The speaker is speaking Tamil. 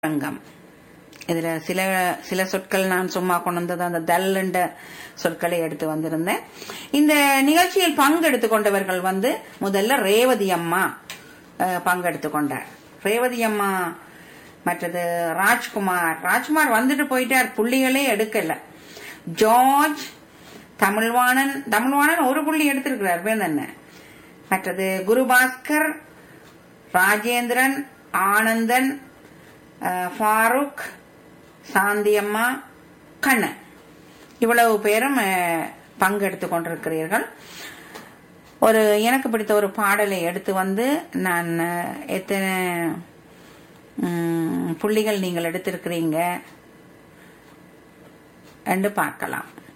ரங்கம் இதுல சில சில சொற்கள் நான் சும்மா கொண்டு வந்தது அந்த தல் என்ற சொற்களை எடுத்து வந்திருந்தேன் இந்த நிகழ்ச்சியில் பங்கெடுத்து கொண்டவர்கள் வந்து முதல்ல ரேவதி அம்மா அஹ், பங்கெடுத்து கொண்டார் ரேவதி அம்மா மற்றது ராஜ்குமார் ராஜ்குமார் வந்துட்டு போயிட்டார் புள்ளிகளே எடுக்கல ஜார்ஜ் தமிழ்வாணன் தமிழ்வாணன் ஒரு புள்ளி எடுத்திருக்கிறார் வேந்தண்ண மற்றது குருபாஸ்கர் ராஜேந்திரன் ஆனந்தன் அஹ், ஃபாரூக் சாந்தியம்மா கண்ணன் இவ்வளவு பேரும் அஹ், பங்கெடுத்து கொண்டிருக்கிறீர்கள் ஒரு எனக்கு பிடித்த ஒரு பாடலை எடுத்து வந்து நான் அஹ், எத்தனை ம், புள்ளிகள் நீங்கள் எடுத்திருக்கிறீங்க என்று பார்க்கலாம்